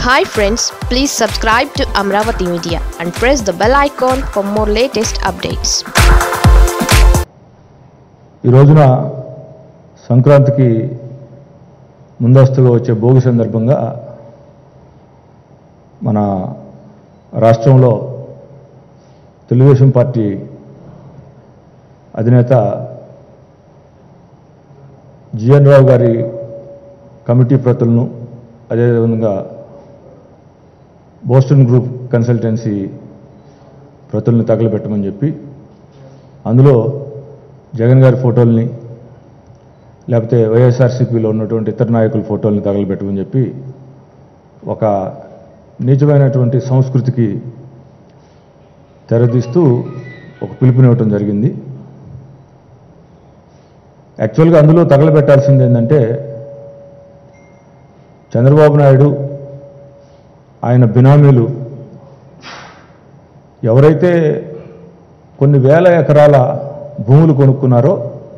Hi friends please subscribe to Amaravati media and press the bell icon for more latest updates ఈ రోజున సంక్రాంతికి ముందస్తుగా వచ్చే భోగి సందర్భంగా మన రాష్ట్రంలో తెలుగుదేశం పార్టీ అధినేత జిఎన్ రావు గారి కమిటీ ప్రతులను అదేవిధంగా బోస్టన్ గ్రూప్ కన్సల్టెన్సీ ప్రతుల్ని తగలబెట్టమని చెప్పి అందులో జగన్ గారి ఫోటోల్ని లేకపోతే వైఎస్ఆర్సీపీలో ఉన్నటువంటి ఇతర నాయకుల ఫోటోల్ని తగలబెట్టమని చెప్పి ఒక నీచమైనటువంటి సంస్కృతికి తెరదీస్తూ ఒక పిలుపునివ్వటం జరిగింది యాక్చువల్గా అందులో తగలబెట్టాల్సింది ఏంటంటే చంద్రబాబు నాయుడు ఆయన బినామీలు ఎవరైతే కొన్ని వేల ఎకరాల భూములు కొనుక్కున్నారో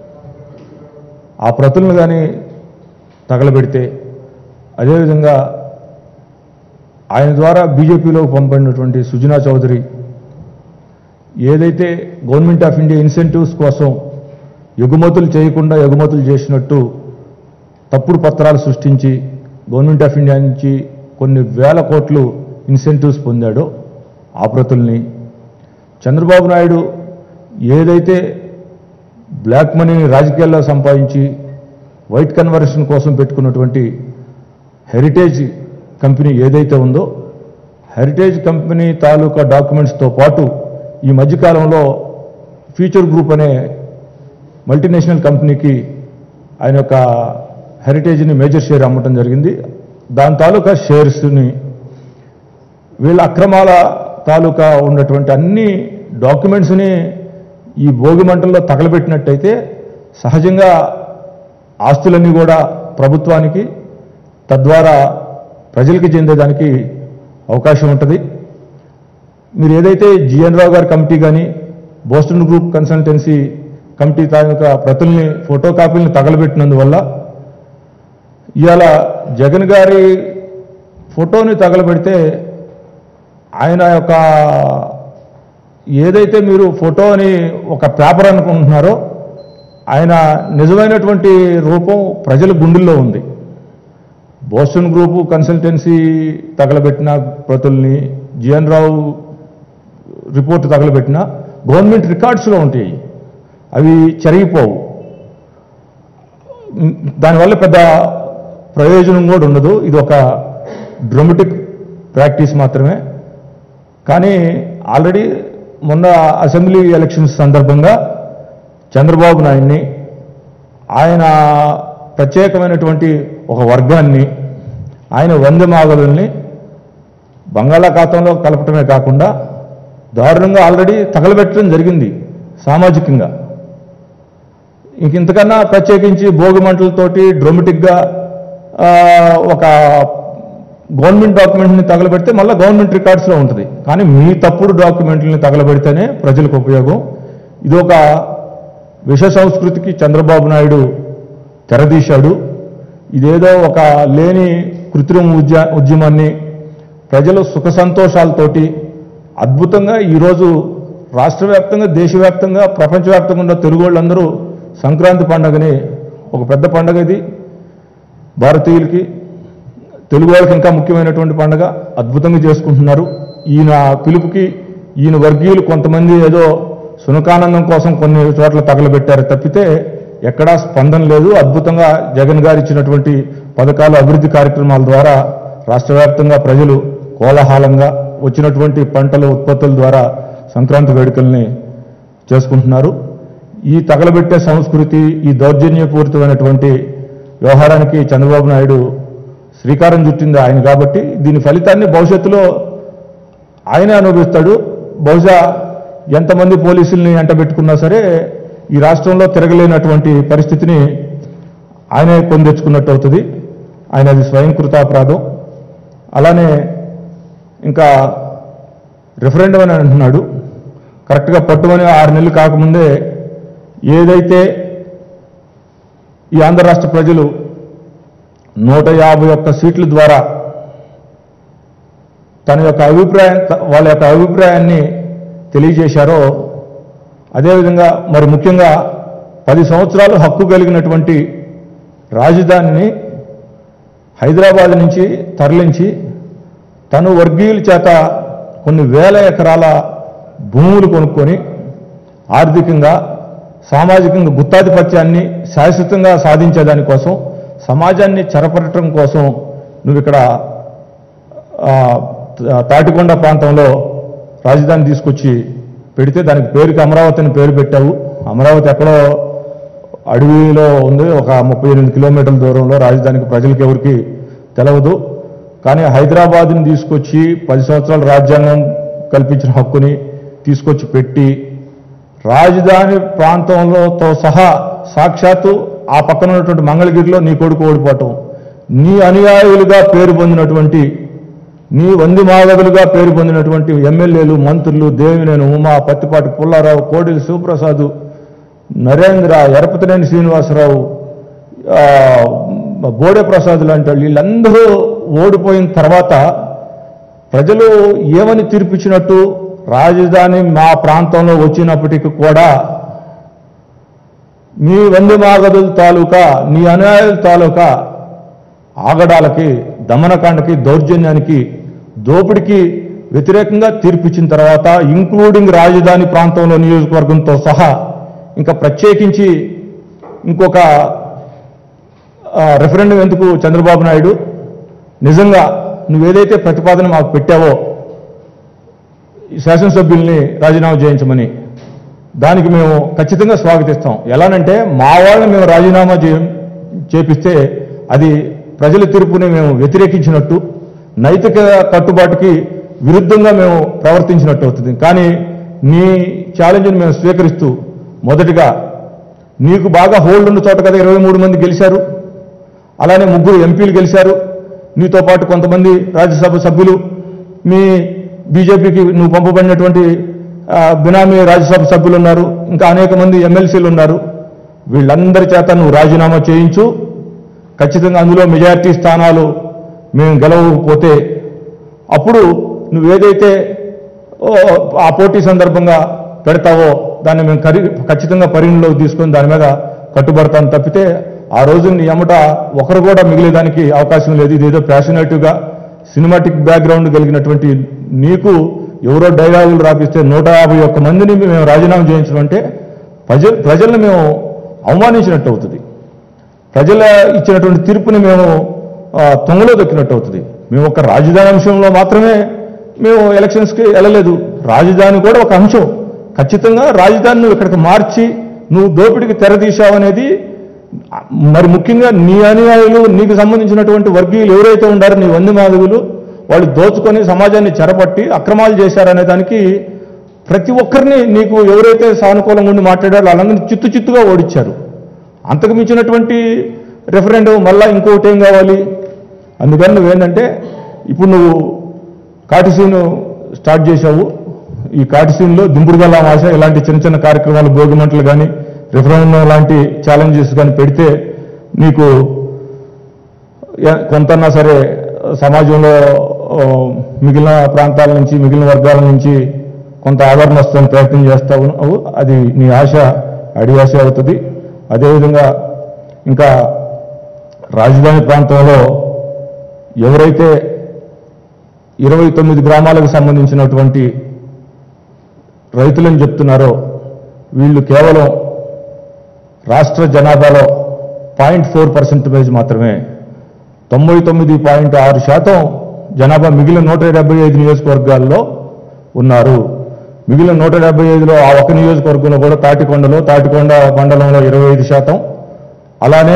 ఆ ప్రతులను కానీ తగలబెడితే అదేవిధంగా ఆయన ద్వారా బీజేపీలోకి పంపడినటువంటి సుజనా చౌదరి ఏదైతే గవర్నమెంట్ ఆఫ్ ఇండియా ఇన్సెంటివ్స్ కోసం ఎగుమతులు చేయకుండా ఎగుమతులు చేసినట్టు తప్పుడు పత్రాలు సృష్టించి గవర్నమెంట్ ఆఫ్ ఇండియా నుంచి కొన్ని వేల కోట్లు ఇన్సెంటివ్స్ పొందాడో ఆ ప్రతుల్ని చంద్రబాబు నాయుడు ఏదైతే బ్లాక్ మనీని రాజకీయాల్లో సంపాదించి వైట్ కన్వర్షన్ కోసం పెట్టుకున్నటువంటి హెరిటేజ్ కంపెనీ ఏదైతే ఉందో హెరిటేజ్ కంపెనీ తాలూకా డాక్యుమెంట్స్తో పాటు ఈ మధ్యకాలంలో ఫ్యూచర్ గ్రూప్ అనే మల్టీనేషనల్ కంపెనీకి ఆయన యొక్క హెరిటేజ్ని మేజర్ షేర్ అమ్మటం జరిగింది దాని తాలూకా షేర్స్ని వీళ్ళ అక్రమాల తాలూకా ఉన్నటువంటి అన్ని డాక్యుమెంట్స్ని ఈ భోగి మంటల్లో తగలబెట్టినట్టయితే సహజంగా ఆస్తులన్నీ కూడా ప్రభుత్వానికి తద్వారా ప్రజలకి చెందేదానికి అవకాశం ఉంటుంది మీరు ఏదైతే జిఎన్ రావు గారి కమిటీ కానీ బోస్టన్ గ్రూప్ కన్సల్టెన్సీ కమిటీ తాలూకా ప్రతుల్ని ఫోటో కాపీలను తగలబెట్టినందువల్ల ఇవాళ జగన్ గారి ఫోటోని తగలబెడితే ఆయన యొక్క ఏదైతే మీరు ఫోటో అని ఒక పేపర్ అనుకుంటున్నారో ఆయన నిజమైనటువంటి రూపం ప్రజల గుండెల్లో ఉంది బోస్టన్ గ్రూపు కన్సల్టెన్సీ తగలబెట్టిన ప్రతుల్ని జిఎన్ రావు రిపోర్ట్ తగలబెట్టిన గవర్నమెంట్ రికార్డ్స్లో ఉంటాయి అవి చెరిగిపోవు ఉమ్, దానివల్ల పెద్ద ప్రయోజనం కూడా ఉండదు ఇది ఒక డ్రమటిక్ ప్రాక్టీస్ మాత్రమే కానీ ఆల్రెడీ మొన్న అసెంబ్లీ ఎలక్షన్స్ సందర్భంగా చంద్రబాబు నాయుడిని ఆయన ప్రత్యేకమైనటువంటి ఒక వర్గాన్ని ఆయన వంద మాగదుల్ని బంగాళాఖాతంలో కలపటమే కాకుండా దారుణంగా ఆల్రెడీ తగలబెట్టడం జరిగింది సామాజికంగా ఇంక ఇంతకన్నా ప్రత్యేకించి భోగి మంటలతోటి డ్రొమెటిక్గా ఆ, ఒక గవర్నమెంట్ డాక్యుమెంట్ని తగలబెడితే మళ్ళీ గవర్నమెంట్ రికార్డ్స్లో ఉంటుంది కానీ మీ తప్పుడు డాక్యుమెంట్లని తగలబెడితేనే ప్రజలకు ఉపయోగం ఇది ఒక విష సంస్కృతికి చంద్రబాబు నాయుడు తెరదీశాడు ఇదేదో ఒక లేని కృత్రిమ ఉద్య ఉద్యమాన్ని ప్రజలు సుఖ సంతోషాలతోటి అద్భుతంగా ఈరోజు రాష్ట్ర వ్యాప్తంగా దేశవ్యాప్తంగా ప్రపంచవ్యాప్తంగా ఉన్న తెలుగు వాళ్ళందరూ సంక్రాంతి పండుగని ఒక పెద్ద పండుగ ఇది భారతీయులకి తెలుగు వాళ్ళకి ఇంకా ముఖ్యమైనటువంటి పండుగ అద్భుతంగా చేసుకుంటున్నారు ఈయన పిలుపుకి ఈయన వర్గీయులు కొంతమంది ఏదో సునకానందం కోసం కొన్ని చోట్ల తగలబెట్టారు తప్పితే ఎక్కడా స్పందన లేదు అద్భుతంగా జగన్ గారు ఇచ్చినటువంటి పథకాలు అభివృద్ధి కార్యక్రమాల ద్వారా రాష్ట్ర వ్యాప్తంగా ప్రజలు కోలాహలంగా వచ్చినటువంటి పంటల ఉత్పత్తుల ద్వారా సంక్రాంతి వేడుకల్ని చేసుకుంటున్నారు ఈ తగలబెట్టే సంస్కృతి ఈ దౌర్జన్యపూరితమైనటువంటి వ్యవహారానికి చంద్రబాబు నాయుడు శ్రీకారం చుట్టింది ఆయన కాబట్టి దీని ఫలితాన్ని భవిష్యత్తులో ఆయనే అనుభవిస్తాడు బహుశా ఎంతమంది పోలీసుల్ని ఎంటబెట్టుకున్నా సరే ఈ రాష్ట్రంలో తిరగలేనటువంటి పరిస్థితిని ఆయనే కొని తెచ్చుకున్నట్టు అవుతుంది ఆయన అది స్వయంకృతాపరాధం అలానే ఇంకా రిఫరెండం అని అంటున్నాడు కరెక్ట్గా పట్టుమని ఆరు నెలలు కాకముందే ఏదైతే ఈ ఆంధ్ర రాష్ట్ర ప్రజలు నూట యాభై ఒక్క సీట్ల ద్వారా తన యొక్క అభిప్రాయం వాళ్ళ యొక్క అభిప్రాయాన్ని తెలియజేశారో అదేవిధంగా మరి ముఖ్యంగా పది సంవత్సరాలు హక్కు కలిగినటువంటి రాజధానిని హైదరాబాద్ నుంచి తరలించి తను వర్గీయుల చేత కొన్ని వేల ఎకరాల భూములు కొనుక్కొని ఆర్థికంగా సామాజికంగా గుత్తాధిపత్యాన్ని శాశ్వతంగా సాధించేదానికోసం సమాజాన్ని చెరపట్టడం కోసం నువ్వు ఇక్కడ ఆ, తాటికొండ ప్రాంతంలో రాజధాని తీసుకొచ్చి పెడితే దానికి పేరుకి అమరావతి అని పేరు పెట్టావు అమరావతి ఎక్కడో అడవిలో ఉంది ఒక ముప్పై ఎనిమిది కిలోమీటర్ల దూరంలో రాజధానికి ప్రజలకు ఎవరికి తెలవదు కానీ హైదరాబాద్ని తీసుకొచ్చి పది సంవత్సరాల రాజ్యాంగం కల్పించిన హక్కుని తీసుకొచ్చి పెట్టి రాజధాని ప్రాంతంలోతో సహా సాక్షాత్తు ఆ పక్కన ఉన్నటువంటి మంగళగిరిలో నీ కొడుకు ఓడిపోవటం నీ అనుయాయులుగా పేరు పొందినటువంటి నీ వంది మాగదులుగా పేరు పొందినటువంటి ఎమ్మెల్యేలు మంత్రులు దేవినేని ఉమా పత్తిపాటి పుల్లారావు కోడిలి శివప్రసాద్ నరేంద్ర ఎరపతినేని శ్రీనివాసరావు ఆ, బోడే ప్రసాద్ లాంటి వాళ్ళు వీళ్ళందరూ ఓడిపోయిన తర్వాత ప్రజలు ఏమని తీర్పిచ్చినట్టు రాజధాని మా ప్రాంతంలో వచ్చినప్పటికీ కూడా మీ వంది మాగదుల తాలూకా నీ అనుయాయుల తాలూకా ఆగడాలకి దమనకాండకి దౌర్జన్యానికి దోపిడికి వ్యతిరేకంగా తీర్పిచ్చిన తర్వాత ఇంక్లూడింగ్ రాజధాని ప్రాంతంలో నియోజకవర్గంతో సహా ఇంకా ప్రత్యేకించి ఇంకొక ఆ, రెఫరెండం ఎందుకు చంద్రబాబు నాయుడు నిజంగా నువ్వేదైతే ప్రతిపాదన మాకు పెట్టావో ఈ శాసనసభ్యుల్ని రాజీనామా చేయించమని దానికి మేము ఖచ్చితంగా స్వాగతిస్తాం ఎలానంటే మా వాళ్ళని మేము రాజీనామా చే చేపిస్తే అది ప్రజల తీర్పుని మేము వ్యతిరేకించినట్టు నైతిక కట్టుబాటుకి విరుద్ధంగా మేము ప్రవర్తించినట్టు అవుతుంది కానీ నీ ఛాలెంజ్ని మేము స్వీకరిస్తూ మొదటిగా నీకు బాగా హోల్డ్ ఉన్న చోట కదా ఇరవై మూడు మంది గెలిచారు అలానే ముగ్గురు ఎంపీలు గెలిచారు నీతో పాటు కొంతమంది రాజ్యసభ సభ్యులు మీ బీజేపీకి నువ్వు పంపబడినటువంటి ఆ, బినామీ రాజ్యసభ సభ్యులు ఉన్నారు ఇంకా అనేక మంది ఎమ్మెల్సీలు ఉన్నారు వీళ్ళందరి చేత నువ్వు రాజీనామా చేయించు ఖచ్చితంగా అందులో మెజారిటీ స్థానాలు మేము గెలవకపోతే అప్పుడు నువ్వేదైతే ఓ, ఆ పోటీ సందర్భంగా పెడతావో దాన్ని మేము కరి ఖచ్చితంగా పరిగణలోకి తీసుకొని దాని మీద కట్టుబడతాం తప్పితే ఆ రోజు నీ ఎమ్మట ఒకరు కూడా మిగిలేదానికి అవకాశం లేదు ఇదేదో ప్యాషనేటివ్గా సినిమాటిక్ బ్యాక్గ్రౌండ్ కలిగినటువంటి నీకు ఎవరో డైలాగులు రాపిస్తే నూట యాభై ఒక్క మందిని మేము రాజీనామా చేయించడం అంటే ప్రజ ప్రజల్ని మేము అవమానించినట్టు అవుతుంది ప్రజల ఇచ్చినటువంటి తీర్పుని మేము ఆ, తొంగలో దొక్కినట్టు అవుతుంది మేము ఒక రాజధాని అంశంలో మాత్రమే మేము ఎలక్షన్స్కి వెళ్ళలేదు రాజధాని కూడా ఒక అంశం ఖచ్చితంగా రాజధాని నువ్వు ఇక్కడికి మార్చి నువ్వు దోపిడికి తెరతీశావు అనేది మరి ముఖ్యంగా నీ అనుయాయులు నీకు సంబంధించినటువంటి వర్గీయులు ఎవరైతే ఉండారో నీ వంది మాధవులు వాళ్ళు దోచుకొని సమాజాన్ని చెరపట్టి అక్రమాలు చేశారనే దానికి ప్రతి ఒక్కరిని నీకు ఎవరైతే సానుకూలంగా ఉండి మాట్లాడారో వాళ్ళందరినీ చిత్తు చిత్తుగా ఓడించారు అంతకు మించినటువంటి రెఫరెండం మళ్ళా ఇంకొకటి ఏం కావాలి అందుకని నువ్వేంటంటే ఇప్పుడు నువ్వు కాటిసీను స్టార్ట్ చేశావు ఈ కాటిసీన్లో దింపుడుగల్లా ఆశ ఇలాంటి చిన్న చిన్న కార్యక్రమాలు భోగిమంటలు కానీ రెఫరెండం లాంటి ఛాలెంజెస్ కానీ పెడితే నీకు ఎ- కొంతన్నా సరే సమాజంలో ఆ, మిగిలిన ప్రాంతాల నుంచి మిగిలిన వర్గాల నుంచి కొంత ఆదరణ వస్తుందని ప్రయత్నం చేస్తా ఉన్నావు అది నీ ఆశ అడి ఆశ అవుతుంది అదేవిధంగా ఇంకా రాజధాని ప్రాంతంలో ఎవరైతే ఇరవై తొమ్మిది గ్రామాలకు సంబంధించినటువంటి రైతులని చెప్తున్నారో వీళ్ళు కేవలం రాష్ట్ర జనాభాలో పాయింట్ ఫోర్ పర్సెంటేజ్ మాత్రమే తొంభై తొమ్మిది పాయింట్ ఆరు శాతం జనాభా మిగిలిన నూట డెబ్బై ఐదు నియోజకవర్గాల్లో ఉన్నారు మిగిలిన నూట డెబ్బై ఐదులో ఆ ఒక నియోజకవర్గంలో కూడా తాటికొండలో తాటికొండ మండలంలో ఇరవై ఐదు శాతం అలానే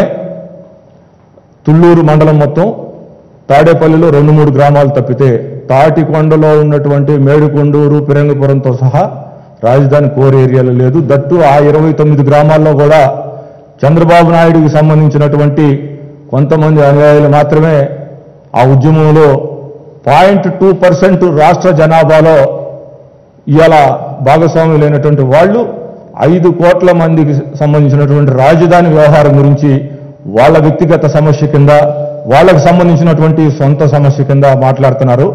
తుళ్ళూరు మండలం మొత్తం తాడేపల్లిలో రెండు మూడు గ్రామాలు తప్పితే తాటికొండలో ఉన్నటువంటి మేడుకొండూరు పిరంగపురంతో సహా రాజధాని కోర్ ఏరియాలో లేదు దట్టు ఆ ఇరవై తొమ్మిది గ్రామాల్లో కూడా చంద్రబాబు నాయుడికి సంబంధించినటువంటి కొంతమంది అనుయాయులు మాత్రమే ఆ ఉద్యమంలో పాయింట్ టూ పర్సెంట్ రాష్ట్ర జనాభాలో ఇవాళ భాగస్వామ్యం లేనటువంటి వాళ్ళు ఐదు కోట్ల మందికి సంబంధించినటువంటి రాజధాని వ్యవహారం గురించి వాళ్ళ వ్యక్తిగత సమస్య కింద వాళ్ళకు సంబంధించినటువంటి సొంత సమస్య కింద మాట్లాడుతున్నారు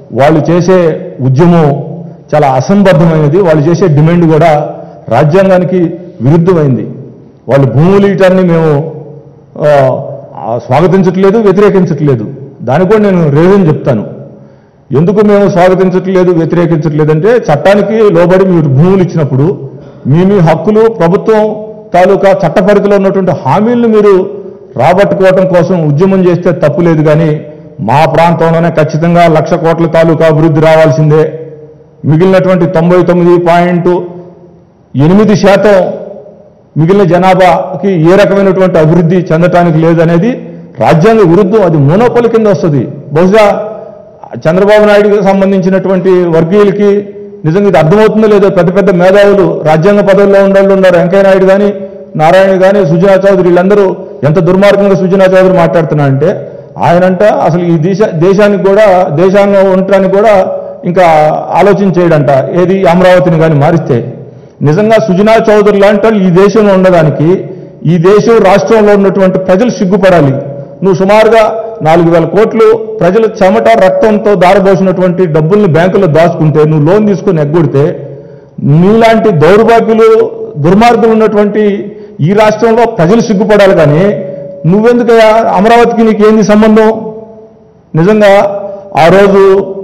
వాళ్ళు చేసే ఉద్యమం చాలా అసంబద్ధమైనది వాళ్ళు చేసే డిమాండ్ కూడా రాజ్యాంగానికి విరుద్ధమైంది వాళ్ళు భూములు ఇయటాన్ని మేము ఆ, ఆ, స్వాగతించట్లేదు వ్యతిరేకించట్లేదు దానికి కూడా నేను రీజన్ చెప్తాను ఎందుకు మేము స్వాగతించట్లేదు వ్యతిరేకించట్లేదంటే చట్టానికి లోబడి మీరు భూములు ఇచ్చినప్పుడు మీ మీ హక్కులు ప్రభుత్వం తాలూకా చట్ట పరిధిలో ఉన్నటువంటి హామీలను మీరు రాబట్టుకోవటం కోసం ఉద్యమం చేస్తే తప్పు లేదు కానీ మా ప్రాంతంలోనే ఖచ్చితంగా లక్ష కోట్ల తాలూకా అభివృద్ధి రావాల్సిందే మిగిలినటువంటి తొంభై తొమ్మిది పాయింట్ ఎనిమిది శాతం మిగిలిన జనాభాకి ఏ రకమైనటువంటి అభివృద్ధి చెందటానికి లేదనేది రాజ్యాంగ విరుద్ధం అది మోనోపలి కింద వస్తుంది బహుశా చంద్రబాబు నాయుడుకి సంబంధించినటువంటి వర్గీయులకి నిజంగా ఇది అర్థమవుతుందో లేదో పెద్ద పెద్ద మేధావులు రాజ్యాంగ పదవుల్లో ఉండాలి ఉన్నారు వెంకయ్య నాయుడు కానీ నారాయణ కానీ సుజనా చౌదరి వీళ్ళందరూ ఎంత దుర్మార్గంగా సుజనా చౌదరి మాట్లాడుతున్నారంటే ఆయనంట అసలు ఈ దేశ దేశానికి కూడా దేశాంగం ఉండటానికి కూడా ఇంకా ఆలోచన చేయడంట ఏది అమరావతిని కానీ మారిస్తే నిజంగా సుజనా చౌదరి లాంటి వాళ్ళు ఈ దేశంలో ఉండడానికి ఈ దేశం రాష్ట్రంలో ఉన్నటువంటి ప్రజలు సిగ్గుపడాలి నువ్వు సుమారుగా నాలుగు వేల కోట్లు ప్రజల చెమట రక్తంతో దారబోసినటువంటి డబ్బుల్ని బ్యాంకులో దాచుకుంటే నువ్వు లోన్ తీసుకొని ఎగ్గొడితే నీలాంటి దౌర్భాగ్యులు దుర్మార్గులు ఉన్నటువంటి ఈ రాష్ట్రంలో ప్రజలు సిగ్గుపడాలి కానీ నువ్వెందుకయ్యా అమరావతికి నీకేంది సంబంధం నిజంగా ఆ రోజు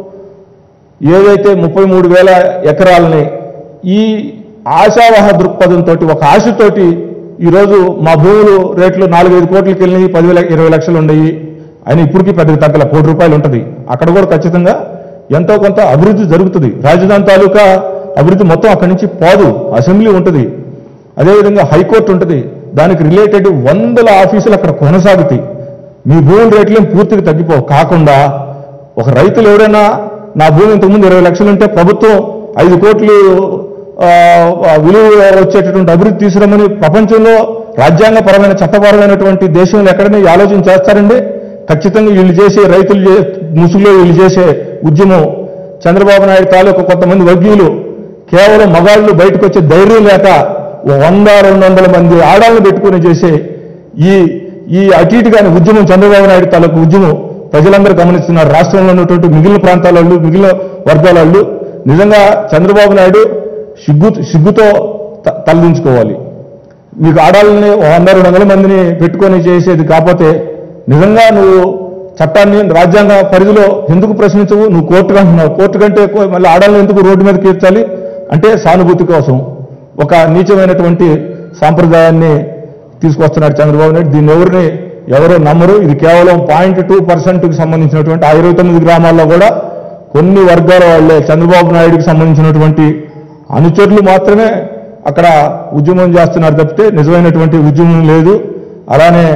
ఏదైతే ముప్పై మూడు వేల ఎకరాలని ఈ ఆశావహ దృక్పథంతో ఒక ఆశతోటి ఈరోజు మా భూములు రేట్లు నాలుగైదు కోట్లకి వెళ్ళినాయి పదివేల ఇరవై లక్షలు ఉండయి అని ఇప్పటికీ పెద్దగా తగ్గల కోటి రూపాయలు ఉంటుంది అక్కడ కూడా ఖచ్చితంగా ఎంతో కొంత అభివృద్ధి జరుగుతుంది రాజధాని తాలూకా అభివృద్ధి మొత్తం అక్కడి నుంచి పోదు అసెంబ్లీ ఉంటుంది అదేవిధంగా హైకోర్టు ఉంటుంది దానికి రిలేటెడ్ వందల ఆఫీసులు అక్కడ కొనసాగుతాయి మీ భూముల రేట్లు ఏం పూర్తిగా తగ్గిపోవు కాకుండా ఒక రైతులు ఎవరైనా నా భూమి ఇంతకుముందు ఇరవై లక్షలు ఉంటే ప్రభుత్వం ఐదు కోట్లు ఆ, ఆ, విలువ వచ్చేటటువంటి అభివృద్ధి తీసుకురమ్మని ప్రపంచంలో రాజ్యాంగపరమైన చట్టపరమైనటువంటి దేశంలో ఎక్కడైనా ఈ ఆలోచన చేస్తారండి ఖచ్చితంగా వీళ్ళు చేసే రైతులు చే- ముసుగులో వీళ్ళు చేసే ఉద్యమం చంద్రబాబు నాయుడు తాలూకు కొంతమంది వర్గీయులు కేవలం మగాళ్ళు బయటకు వచ్చే ధైర్యం లేక ఓ వంద రెండు వందల మంది ఆడాలను పెట్టుకుని చేసే ఈ ఈ అటు ఇటు కాని ఉద్యమం చంద్రబాబు నాయుడు తాలూకు ఉద్యమం ప్రజలందరూ గమనిస్తున్నారు రాష్ట్రంలో ఉన్నటువంటి మిగిలిన ప్రాంతాల వాళ్ళు మిగిలిన వర్గాల వాళ్ళు నిజంగా చంద్రబాబు నాయుడు సిగ్గు సిగ్గుతో త- తలదించుకోవాలి మీకు ఆడాలని ఓ వంద రెండు వందల మందిని పెట్టుకొని చేసేది కాకపోతే నిజంగా నువ్వు చట్టాన్ని రాజ్యాంగ పరిధిలో ఎందుకు ప్రశ్నించవు నువ్వు కోర్టు అంటున్నావు కోర్టు కంటే ఎక్కువ మళ్ళీ ఆడాలని ఎందుకు రోడ్డు మీద తీర్చాలి అంటే సానుభూతి కోసం ఒక నీచమైనటువంటి సాంప్రదాయాన్ని తీసుకొస్తున్నాడు చంద్రబాబు నాయుడు దీన్ని ఎవరిని ఎవరు నమ్మరు ఇది కేవలం పాయింట్ టూ పర్సెంట్కి సంబంధించినటువంటి ఆ ఇరవై తొమ్మిది గ్రామాల్లో కూడా కొన్ని వర్గాల వాళ్ళే చంద్రబాబు నాయుడుకి సంబంధించినటువంటి అనుచరులు మాత్రమే అక్కడ ఉద్యమం చేస్తున్నారు తప్పితే నిజమైనటువంటి ఉద్యమం లేదు అలానే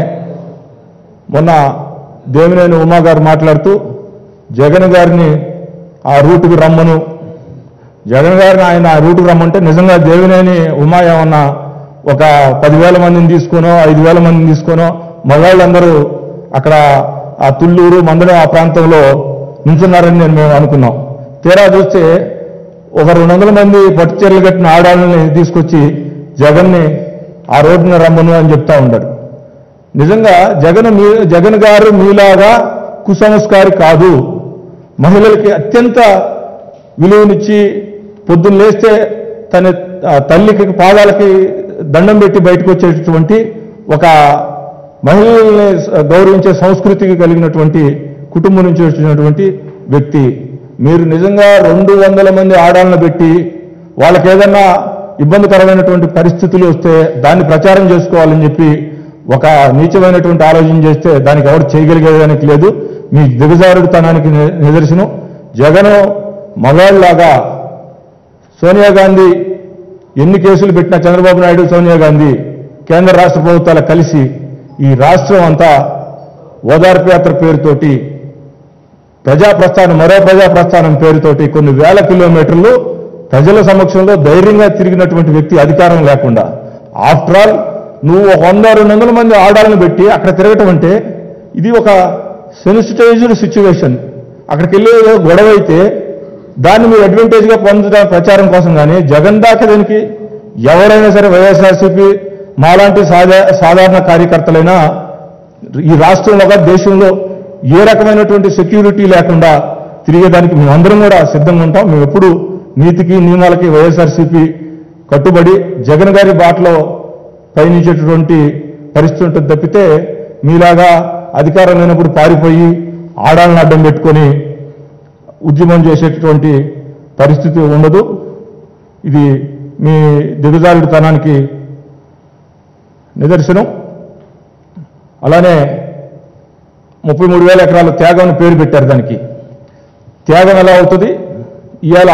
మొన్న దేవినేని ఉమా గారు మాట్లాడుతూ జగన్ గారిని ఆ రూటుకు రమ్మను జగన్ గారిని ఆయన ఆ రూటుకు రమ్మంటే నిజంగా దేవినేని ఉమా ఏమన్నా ఒక పదివేల మందిని తీసుకోనో ఐదు వేల మందిని తీసుకోనో మగాళ్ళందరూ అక్కడ ఆ తుళ్ళూరు మందడం ఆ ప్రాంతంలో నించున్నారని నేను మేము అనుకున్నాం తీరా చూస్తే ఒక రెండు వందల మంది పట్టు చీరలు కట్టిన ఆడాలని తీసుకొచ్చి జగన్ని ఆ రోడ్డున రమ్మను అని చెప్తా ఉన్నాడు నిజంగా జగన్ మీ జగన్ గారు మీలాగా కుసంస్కారి కాదు మహిళలకి అత్యంత విలువనిచ్చి పొద్దున్న లేస్తే తన ఆ, తల్లికి పాదాలకి దండం పెట్టి బయటకు వచ్చేటటువంటి ఒక మహిళల్ని స- గౌరవించే సంస్కృతికి కలిగినటువంటి కుటుంబం నుంచి వచ్చినటువంటి వ్యక్తి మీరు నిజంగా రెండు వందల మంది ఆడాలను పెట్టి వాళ్ళకి ఏదన్నా ఇబ్బందికరమైనటువంటి పరిస్థితులు వస్తే దాన్ని ప్రచారం చేసుకోవాలని చెప్పి ఒక నీచమైనటువంటి ఆలోచన చేస్తే దానికి ఎవరు చేయగలిగేదానికి లేదు మీ దిగజారుడుతనానికి ని- నిదర్శనం జగన్ మగాళ్ళలాగా సోనియా గాంధీ ఎన్ని కేసులు పెట్టినా చంద్రబాబు నాయుడు సోనియా గాంధీ కేంద్ర రాష్ట్ర ప్రభుత్వాలు కలిసి ఈ రాష్ట్రం అంతా ఓదార్పు యాత్ర పేరుతోటి ప్రజా ప్రస్థానం మరో ప్రజా ప్రస్థానం పేరుతోటి కొన్ని వేల కిలోమీటర్లు ప్రజల సమక్షంలో ధైర్యంగా తిరిగినటువంటి వ్యక్తి అధికారం లేకుండా ఆఫ్టర్ ఆల్ నువ్వు ఒక వంద రెండు వందల మంది ఆడాలను పెట్టి అక్కడ తిరగటం అంటే ఇది ఒక సెన్సిటైజ్డ్ సిచ్యువేషన్ అక్కడికి వెళ్ళి ఏదో గొడవ అయితే దాన్ని మీరు అడ్వాంటేజ్గా పొందడం ప్రచారం కోసం కానీ జగన్ దాకా దీనికి ఎవరైనా సరే వైఎస్ఆర్సీపీ మాలాంటి సాధా సాధారణ కార్యకర్తలైనా ఈ రాష్ట్రంలో కాదు, దేశంలో ఏ రకమైనటువంటి సెక్యూరిటీ లేకుండా తిరిగేదానికి మేమందరం కూడా సిద్ధంగా ఉంటాం మేము ఎప్పుడు నీతికి నియమాలకి వైఎస్ఆర్సీపీ కట్టుబడి జగన్ గారి బాటలో పయనించేటటువంటి పరిస్థితి ఉంటుంది తప్పితే మీలాగా అధికారం లేనప్పుడు పారిపోయి ఆడాలను అడ్డం పెట్టుకొని ఉద్యమం చేసేటటువంటి పరిస్థితి ఉండదు ఇది మీ దిగజారుడితనానికి నిదర్శనం అలానే ముప్పై మూడు వేల ఎకరాల త్యాగం అని పేరు పెట్టారు దానికి త్యాగం ఎలా అవుతుంది ఇవాళ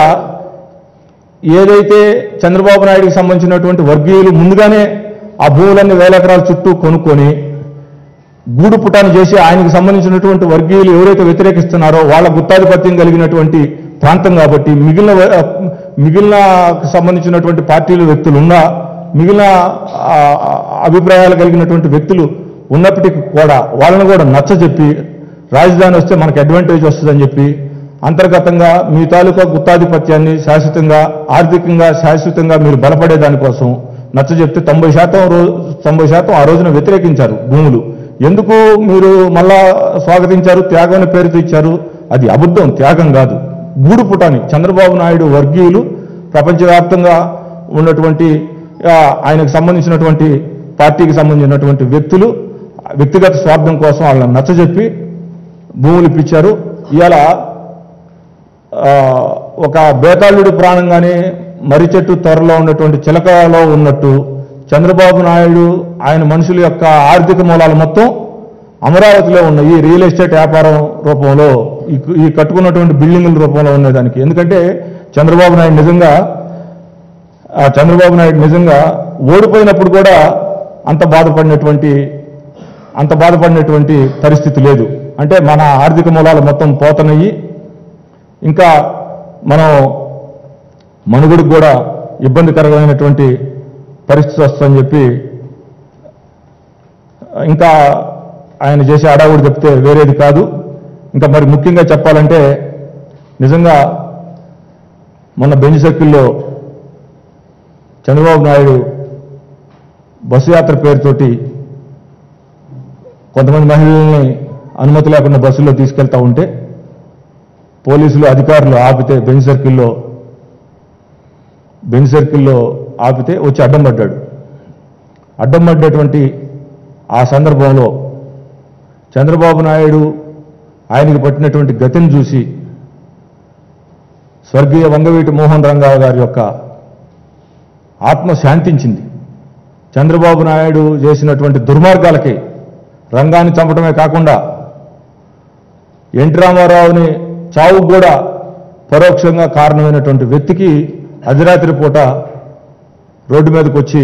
ఏదైతే చంద్రబాబు నాయుడుకి సంబంధించినటువంటి వర్గీయులు ముందుగానే ఆ భూములన్నీ వేల ఎకరాల చుట్టూ కొనుక్కొని గూడు పుటాన్ని చేసి ఆయనకు సంబంధించినటువంటి వర్గీయులు ఎవరైతే వ్యతిరేకిస్తున్నారో వాళ్ళ గుత్తాధిపత్యం కలిగినటువంటి ప్రాంతం కాబట్టి మిగిలిన వ- మిగిలిన సంబంధించినటువంటి పార్టీల వ్యక్తులు ఉన్నా మిగిలిన ఆ, అభిప్రాయాలు కలిగినటువంటి వ్యక్తులు ఉన్నప్పటికీ కూడా వాళ్ళని కూడా నచ్చజెప్పి రాజధాని వస్తే మనకు అడ్వాంటేజ్ వస్తుందని చెప్పి అంతర్గతంగా మీ తాలూకా గుత్తాధిపత్యాన్ని శాశ్వతంగా ఆర్థికంగా శాశ్వతంగా మీరు బలపడే దానికోసం నచ్చజెప్తే తొంభై శాతం రోజు తొంభై శాతం ఆ రోజున వ్యతిరేకించారు భూములు ఎందుకు మీరు మళ్ళా స్వాగతించారు త్యాగం అనే పేరుతో ఇచ్చారు అది అబద్ధం త్యాగం కాదు గూడు పుటాని చంద్రబాబు నాయుడు వర్గీయులు ప్రపంచవ్యాప్తంగా ఉన్నటువంటి ఆ, ఆయనకు సంబంధించినటువంటి పార్టీకి సంబంధించినటువంటి వ్యక్తులు వ్యక్తిగత స్వార్థం కోసం వాళ్ళని నచ్చజెప్పి భూములు ఇప్పించారు ఇవాళ ఆ, ఒక బేతాళుడి ప్రాణంగానే మర్రి చెట్టు త్వరలో ఉన్నటువంటి చిలకలో ఉన్నట్టు చంద్రబాబు నాయుడు ఆయన మనుషుల యొక్క ఆర్థిక మూలాలు మొత్తం అమరావతిలో ఉన్న ఈ రియల్ ఎస్టేట్ వ్యాపారం రూపంలో ఈ ఈ కట్టుకున్నటువంటి బిల్డింగుల రూపంలో ఉన్నదానికి ఎందుకంటే చంద్రబాబు నాయుడు నిజంగా ఆ చంద్రబాబు నాయుడు నిజంగా ఓడిపోయినప్పుడు కూడా అంత బాధపడినటువంటి అంత బాధపడినటువంటి పరిస్థితి లేదు అంటే మన ఆర్థిక మూలాలు మొత్తం పోతనయ్యి ఇంకా మనం మనుగడికి కూడా ఇబ్బందికరమైనటువంటి పరిస్థితి వస్తుందని చెప్పి ఇంకా ఆయన చేసే అడావుడు చెప్తే వేరేది కాదు ఇంకా మరి ముఖ్యంగా చెప్పాలంటే నిజంగా మొన్న బెంచ్ సర్కిల్లో చంద్రబాబు నాయుడు బస్సు యాత్ర పేరుతోటి కొంతమంది మహిళల్ని అనుమతి లేకుండా బస్సులో తీసుకెళ్తా ఉంటే పోలీసులు అధికారులు ఆపితే బెంచ్ సర్కిల్లో బెంచ్ సర్కిల్లో ఆపితే వచ్చి అడ్డం పడ్డాడు అడ్డం పడ్డటువంటి ఆ సందర్భంలో చంద్రబాబు నాయుడు ఆయనకు పట్టినటువంటి గతిని చూసి స్వర్గీయ వంగవీటి మోహన్ రంగారావు గారి యొక్క ఆత్మ శాంతించింది చంద్రబాబు నాయుడు చేసినటువంటి దుర్మార్గాలకి రంగాన్ని చంపడమే కాకుండా ఎన్టీ రామారావుని చావుకు కూడా పరోక్షంగా కారణమైనటువంటి వ్యక్తికి అర్ధరాత్రి పూట రోడ్డు మీదకి వచ్చి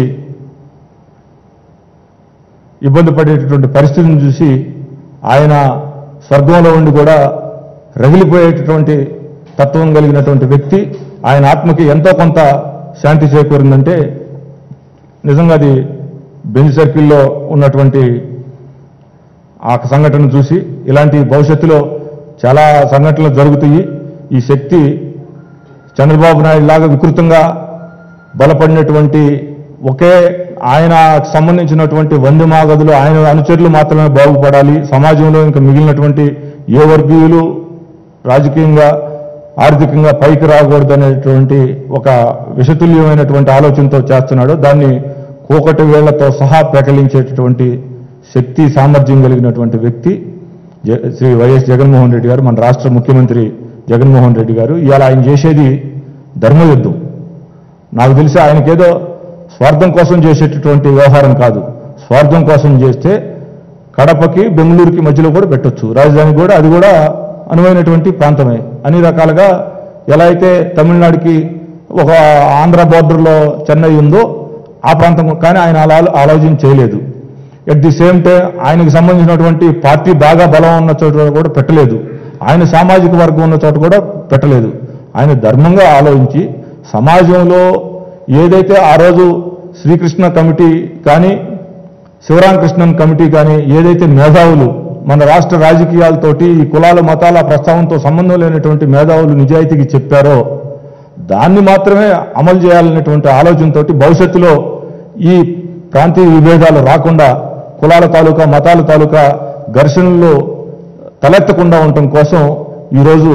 ఇబ్బంది పడేటటువంటి పరిస్థితిని చూసి ఆయన స్వర్గంలో ఉండి కూడా రగిలిపోయేటటువంటి తత్వం కలిగినటువంటి వ్యక్తి ఆయన ఆత్మకి ఎంతో కొంత శాంతి చేకూరిందంటే నిజంగా అది బెంచ్ సర్కిల్లో ఉన్నటువంటి ఆ సంఘటన చూసి ఇలాంటి భవిష్యత్తులో చాలా సంఘటనలు జరుగుతాయి ఈ శక్తి చంద్రబాబు నాయుడు లాగా వికృతంగా బలపడినటువంటి ఒకే ఆయన సంబంధించినటువంటి వంది మాగదులు ఆయన అనుచరులు మాత్రమే బాగుపడాలి సమాజంలో ఇంకా మిగిలినటువంటి ఏ వర్గీయులు రాజకీయంగా ఆర్థికంగా పైకి రాకూడదు అనేటువంటి ఒక విషతుల్యమైనటువంటి ఆలోచనతో చేస్తున్నాడు దాన్ని కోకటి వేళ్లతో సహా పెకలించేటటువంటి శక్తి సామర్థ్యం కలిగినటువంటి వ్యక్తి జ- శ్రీ వైఎస్ జగన్మోహన్ రెడ్డి గారు మన రాష్ట్ర ముఖ్యమంత్రి జగన్మోహన్ రెడ్డి గారు ఇవాళ ఆయన చేసేది ధర్మయుద్ధం నాకు తెలిసి ఆయనకేదో స్వార్థం కోసం చేసేటటువంటి వ్యవహారం కాదు స్వార్థం కోసం చేస్తే కడపకి బెంగళూరుకి మధ్యలో కూడా పెట్టొచ్చు రాజధాని కూడా అది కూడా అనువైనటువంటి ప్రాంతమే అన్ని రకాలుగా ఎలా అయితే తమిళనాడుకి ఒక ఆంధ్ర బోర్డర్లో చెన్నై ఉందో ఆ ప్రాంతం కానీ ఆయన అలా ఆలోచన చేయలేదు ఎట్ ది సేమ్ టైం ఆయనకు సంబంధించినటువంటి పార్టీ బాగా బలం ఉన్న చోట కూడా పెట్టలేదు ఆయన సామాజిక వర్గం ఉన్న చోట కూడా పెట్టలేదు ఆయన ధర్మంగా ఆలోచించి సమాజంలో ఏదైతే ఆ రోజు శ్రీకృష్ణ కమిటీ కానీ శివరామకృష్ణన్ కమిటీ కానీ ఏదైతే మేధావులు మన రాష్ట్ర రాజకీయాలతోటి ఈ కులాల మతాల ప్రస్తావనతో సంబంధం లేనటువంటి మేధావులు నిజాయితీకి చెప్పారో దాన్ని మాత్రమే అమలు చేయాలనేటువంటి ఆలోచనతోటి భవిష్యత్తులో ఈ ప్రాంతీయ విభేదాలు రాకుండా కులాల తాలూకా మతాల తాలూకా ఘర్షణలు తలెత్తకుండా ఉండటం కోసం ఈరోజు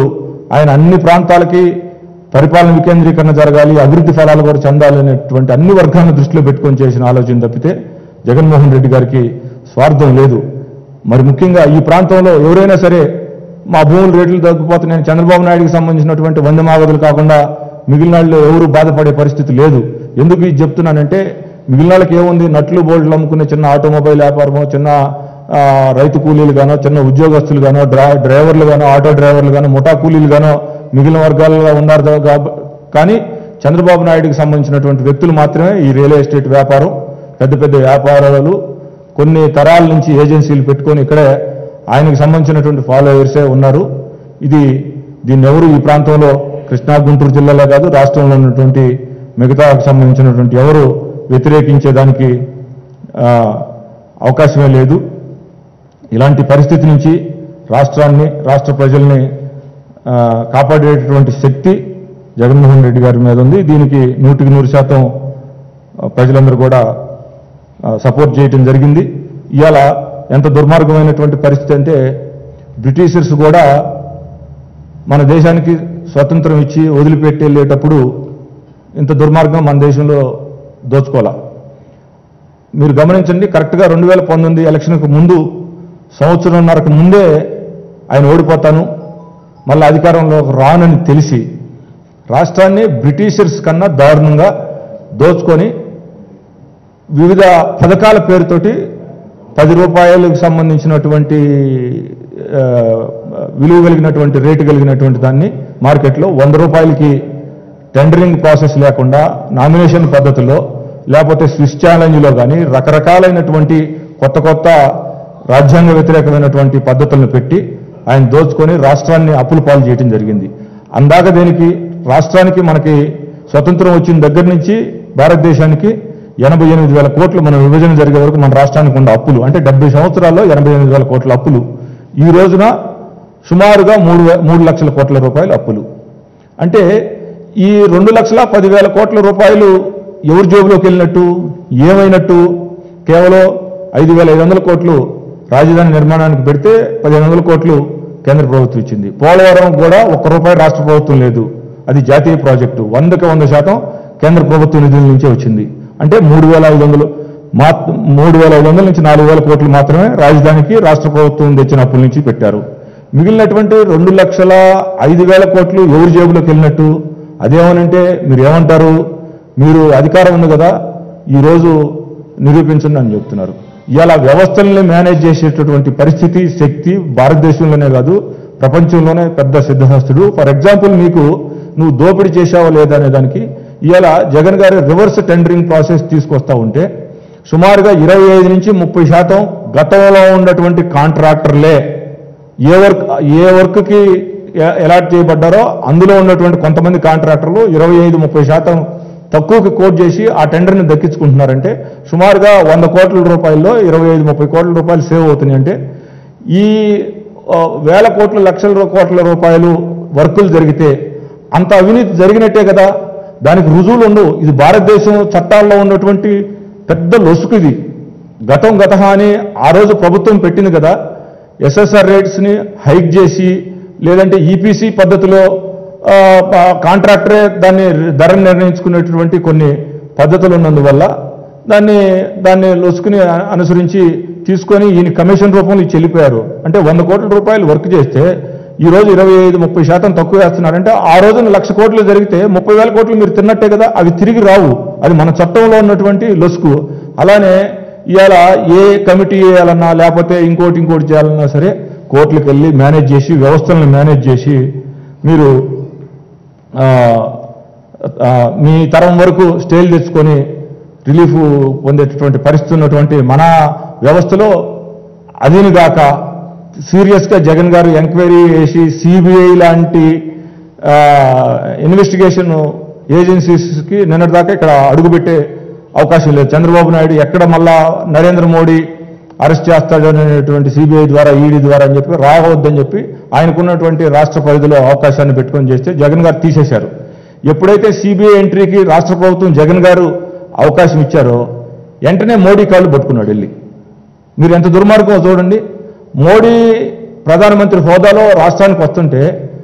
ఆయన అన్ని ప్రాంతాలకి పరిపాలన వికేంద్రీకరణ జరగాలి అభివృద్ధి ఫలాలు కూడా చెందాలనేటువంటి అన్ని వర్గాలను దృష్టిలో పెట్టుకొని చేసిన ఆలోచన తప్పితే జగన్మోహన్ రెడ్డి గారికి స్వార్థం లేదు మరి ముఖ్యంగా ఈ ప్రాంతంలో ఎవరైనా సరే మా భూముల రేట్లు తగ్గిపోతున్నాయని చంద్రబాబు నాయుడుకి సంబంధించినటువంటి వంద మాగదులు కాకుండా మిగిలిన వాళ్ళు ఎవరు బాధపడే పరిస్థితి లేదు ఎందుకు ఇది చెప్తున్నానంటే మిగిలిన వాళ్ళకి ఏముంది నట్లు బోల్డ్లు అమ్ముకునే చిన్న ఆటోమొబైల్ వ్యాపారమో చిన్న ఆ, రైతు కూలీలు గానో చిన్న ఉద్యోగస్తులు గానో డ్రా డ్రైవర్లు గానో ఆటో డ్రైవర్లు గానో ముఠా కూలీలు గానో మిగిలిన వర్గాలలో ఉన్నారు దా- కాబ- కానీ చంద్రబాబు నాయుడుకి సంబంధించినటువంటి వ్యక్తులు మాత్రమే ఈ రియల్ ఎస్టేట్ వ్యాపారం పెద్ద పెద్ద వ్యాపారాలు కొన్ని తరాల నుంచి ఏజెన్సీలు పెట్టుకొని ఇక్కడే ఆయనకు సంబంధించినటువంటి ఫాలోవర్సే ఉన్నారు ఇది దీన్ని ఎవరు ఈ ప్రాంతంలో కృష్ణా గుంటూరు జిల్లాలో కాదు రాష్ట్రంలో ఉన్నటువంటి మిగతాకు సంబంధించినటువంటి ఎవరు వ్యతిరేకించేదానికి ఆ, అవకాశమే లేదు ఇలాంటి పరిస్థితి నుంచి రాష్ట్రాన్ని రాష్ట్ర ప్రజల్ని ఆ, కాపాడేటటువంటి శక్తి జగన్మోహన్ రెడ్డి గారి మీద ఉంది దీనికి నూటికి నూరు శాతం ఆ, ప్రజలందరూ కూడా ఆ, సపోర్ట్ చేయటం జరిగింది ఇవాళ ఎంత దుర్మార్గమైనటువంటి పరిస్థితి అంటే బ్రిటిషర్స్ కూడా మన దేశానికి స్వతంత్రం ఇచ్చి వదిలిపెట్టి వెళ్ళేటప్పుడు ఇంత దుర్మార్గం మన దేశంలో దోచుకోవాలా మీరు గమనించండి కరెక్ట్గా రెండు వేల పంతొమ్మిది ఎలక్షన్కు ముందు సంవత్సరంన్నరకు ముందే ఆయన ఓడిపోతాను మళ్ళీ అధికారంలో రానని తెలిసి రాష్ట్రాన్ని బ్రిటిషర్స్ కన్నా దారుణంగా దోచుకొని వివిధ పథకాల పేరుతోటి పది రూపాయలకు సంబంధించినటువంటి ఆ, విలువ కలిగినటువంటి రేటు కలిగినటువంటి దాన్ని మార్కెట్లో వంద రూపాయలకి టెండరింగ్ ప్రాసెస్ లేకుండా నామినేషన్ పద్ధతిలో లేకపోతే స్విస్ ఛాలెంజ్లో కానీ రకరకాలైనటువంటి కొత్త కొత్త రాజ్యాంగ వ్యతిరేకమైనటువంటి పద్ధతులను పెట్టి ఆయన దోచుకొని రాష్ట్రాన్ని అప్పుల పాలు చేయడం జరిగింది అందాక దేనికి రాష్ట్రానికి మనకి స్వతంత్రం వచ్చిన దగ్గర నుంచి భారతదేశానికి ఎనభై ఎనిమిది వేల కోట్లు మన విభజన జరిగే వరకు మన రాష్ట్రానికి ఉన్న అప్పులు అంటే డెబ్బై సంవత్సరాల్లో ఎనభై ఎనిమిది వేల కోట్ల అప్పులు ఈ రోజున సుమారుగా మూడు వే- మూడు లక్షల కోట్ల రూపాయల అప్పులు అంటే ఈ రెండు లక్షల పదివేల కోట్ల రూపాయలు ఎవరి జేబులోకి వెళ్ళినట్టు ఏమైనట్టు కేవలం ఐదు వేల ఐదు వందల కోట్లు రాజధాని నిర్మాణానికి పెడితే పదిహేను వందల కోట్లు కేంద్ర ప్రభుత్వం ఇచ్చింది పోలవరం కూడా ఒక్క రూపాయి రాష్ట్ర ప్రభుత్వం లేదు అది జాతీయ ప్రాజెక్టు వందకి వంద శాతం కేంద్ర ప్రభుత్వ నిధుల నుంచే వచ్చింది అంటే మూడు వేల ఐదు వందలు మా మూడు వేల ఐదు వందల నుంచి నాలుగు వేల కోట్లు మాత్రమే రాజధానికి రాష్ట్ర ప్రభుత్వం తెచ్చిన అప్పుల నుంచి పెట్టారు మిగిలినటువంటి రెండు లక్షల ఐదు వేల కోట్లు ఎవరి జేబులోకి వెళ్ళినట్టు అదేమనంటే మీరు ఏమంటారు మీరు అధికారం ఉంది కదా ఈరోజు నిరూపించండి అని చెప్తున్నారు ఇవాళ వ్యవస్థల్ని మేనేజ్ చేసేటటువంటి పరిస్థితి శక్తి భారతదేశంలోనే కాదు ప్రపంచంలోనే పెద్ద సిద్ధహస్తుడు ఫర్ ఎగ్జాంపుల్ మీకు నువ్వు దోపిడీ చేశావా లేదా అనే దానికి ఇవాళ జగన్ గారి రివర్స్ టెండరింగ్ ప్రాసెస్ తీసుకొస్తా ఉంటే సుమారుగా ఇరవై ఐదు నుంచి ముప్పై శాతం గతంలో ఉన్నటువంటి కాంట్రాక్టర్లే ఏ వర్క్ ఏ వర్క్కి అలాట్ చేయబడ్డారో అందులో ఉన్నటువంటి కొంతమంది కాంట్రాక్టర్లు ఇరవై ఐదు ముప్పై శాతం తక్కువకి కోట్ చేసి ఆ టెండర్ని దక్కించుకుంటున్నారంటే సుమారుగా వంద కోట్ల రూపాయల్లో ఇరవై ఐదు ముప్పై కోట్ల రూపాయలు సేవ్ అవుతున్నాయి అంటే ఈ ఆ, వేల కోట్ల లక్షల రూ- కోట్ల రూపాయలు వర్కులు జరిగితే అంత అవినీతి జరిగినట్టే కదా దానికి రుజువులు ఉండవు ఇది భారతదేశం చట్టాల్లో ఉన్నటువంటి పెద్ద లొసుకు ఇది గతం గత అని ఆ రోజు ప్రభుత్వం పెట్టింది కదా ఎస్ఎస్ఆర్ రేట్స్ని హైక్ చేసి లేదంటే ఈపీసీ పద్ధతిలో ఆ, ఆ, కాంట్రాక్టరే దాన్ని ధర నిర్ణయించుకునేటటువంటి కొన్ని పద్ధతులు ఉన్నందువల్ల దాన్ని దాన్ని లొసుకుని అ- అనుసరించి తీసుకొని ఈయన కమిషన్ రూపంలో ఇచ్చి వెళ్ళిపోయారు అంటే వంద కోట్ల రూపాయలు వర్క్ చేస్తే ఈ రోజు ఇరవై ఐదు ముప్పై శాతం తక్కువ వేస్తున్నారంటే ఆ రోజున లక్ష కోట్లు జరిగితే ముప్పై వేల కోట్లు మీరు తిన్నట్టే కదా అవి తిరిగి రావు అది మన చట్టంలో ఉన్నటువంటి లొసుకు అలానే ఇవాళ ఏ కమిటీ వేయాలన్నా లేకపోతే ఇంకోటి ఇంకోటి చేయాలన్నా సరే కోర్టులకు వెళ్ళి మేనేజ్ చేసి వ్యవస్థలను మేనేజ్ చేసి మీరు ఆ, ఆ, మీ తరం వరకు స్టేలు తెచ్చుకొని రిలీఫ్ పొందేటటువంటి పరిస్థితి ఉన్నటువంటి మన వ్యవస్థలో అదీనిగాక సీరియస్గా జగన్ గారు ఎంక్వైరీ చేసి సిబిఐ లాంటి ఆ, ఇన్వెస్టిగేషన్ ఏజెన్సీస్కి నిన్నటిదాకా ఇక్కడ అడుగుపెట్టే అవకాశం లేదు చంద్రబాబు నాయుడు ఎక్కడ మళ్ళా నరేంద్ర మోడీ అరెస్ట్ చేస్తాడనేటువంటి సిబిఐ ద్వారా ఈడీ ద్వారా అని చెప్పి రావద్దని చెప్పి ఆయనకున్నటువంటి రాష్ట్ర పరిధిలో అవకాశాన్ని పెట్టుకొని చేస్తే జగన్ గారు తీసేశారు ఎప్పుడైతే సిబిఐ ఎంట్రీకి రాష్ట్ర ప్రభుత్వం జగన్ గారు అవకాశం ఇచ్చారో వెంటనే మోడీ కాళ్ళు పట్టుకున్నాడు వెళ్ళి మీరు ఎంత దుర్మార్గమో చూడండి మోడీ ప్రధానమంత్రి హోదాలో రాష్ట్రానికి వస్తుంటే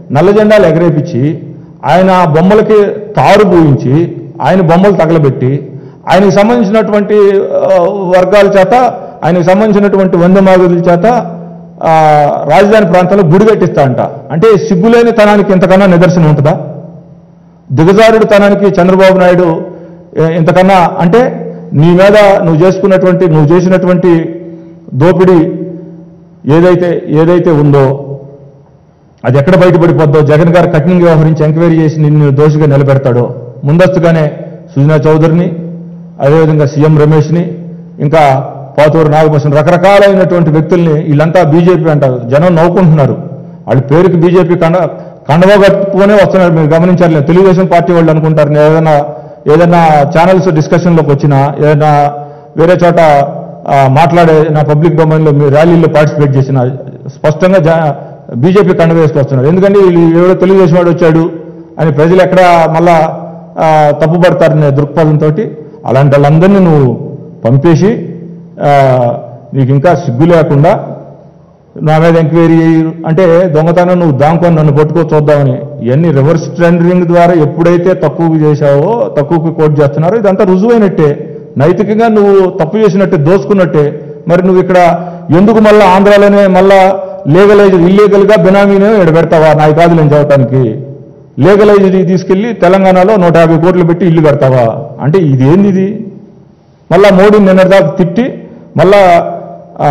నల్ల జెండాలు ఎగరేపించి ఆయన బొమ్మలకి తారు పూయించి ఆయన బొమ్మలు తగలబెట్టి ఆయనకు సంబంధించినటువంటి ఆ, వర్గాల చేత ఆయనకు సంబంధించినటువంటి వంద మాగుల చేత ఆ, రాజధాని ప్రాంతంలో గుడి కట్టిస్తా అంట అంటే సిగ్గులేని తనానికి ఇంతకన్నా నిదర్శనం ఉంటుందా దిగజారుడు తనానికి చంద్రబాబు నాయుడు ఏ, ఇంతకన్నా అంటే నీ మీద నువ్వు చేసుకున్నటువంటి నువ్వు చేసినటువంటి దోపిడీ ఏదైతే ఏదైతే ఉందో అది ఎక్కడ బయటపడిపోద్దో జగన్ గారు కఠినంగా వ్యవహరించి ఎంక్వైరీ చేసి నిన్ను దోషిగా నిలబెడతాడో ముందస్తుగానే సుజనా చౌదరిని అదేవిధంగా సీఎం రమేష్ని ఇంకా పాతూరు నాగభూషణ్ రకరకాలైనటువంటి వ్యక్తుల్ని వీళ్ళంతా బీజేపీ అంటారు జనం నవ్వుకుంటున్నారు వాళ్ళ పేరుకి బీజేపీ కండ కండవా కట్టుకునే వస్తున్నారు మీరు గమనించారు తెలుగుదేశం పార్టీ వాళ్ళు అనుకుంటారు నేను ఏదైనా ఏదైనా ఛానల్స్ డిస్కషన్లోకి వచ్చినా ఏదైనా వేరే చోట ఆ, మాట్లాడే నా పబ్లిక్ డొమైన్లో మీ ర్యాలీలో పార్టిసిపేట్ చేసిన స్పష్టంగా జా బీజేపీ కండ వేసుకొస్తున్నారు ఎందుకంటే వీళ్ళు ఎవడో తెలుగుదేశం వాడు వచ్చాడు అని ప్రజలు ఎక్కడ మళ్ళా ఆ, తప్పుపడతారనే దృక్పథంతో అలాంటి వాళ్ళందరినీ నువ్వు పంపేసి ఆ, నీకు ఇంకా సిగ్గు లేకుండా నా మీద ఎంక్వైరీ అంటే దొంగతనం నువ్వు దాంకొని నన్ను పట్టుకో చూద్దామని ఇవన్నీ రివర్స్ టెండరింగ్ ద్వారా ఎప్పుడైతే తక్కువ చేశావో తక్కువకి కోట్ చేస్తున్నారో ఇదంతా రుజువైనట్టే నైతికంగా నువ్వు తప్పు చేసినట్టే దోసుకున్నట్టే మరి నువ్వు ఇక్కడ ఎందుకు మళ్ళా ఆంధ్రాలోనే మళ్ళా లీగలైజ్ ఇల్లీగల్గా బినామీనే ఇక్కడ పెడతావా నా కాదు నేను చదవటానికి లీగలైజ్ తీసుకెళ్లి తెలంగాణలో నూట యాభై కోట్లు పెట్టి ఇల్లు కడతావా అంటే ఇది ఏంది ఇది మళ్ళా మోడీని నిన్నటిదాకా తిట్టి మళ్ళా ఆ,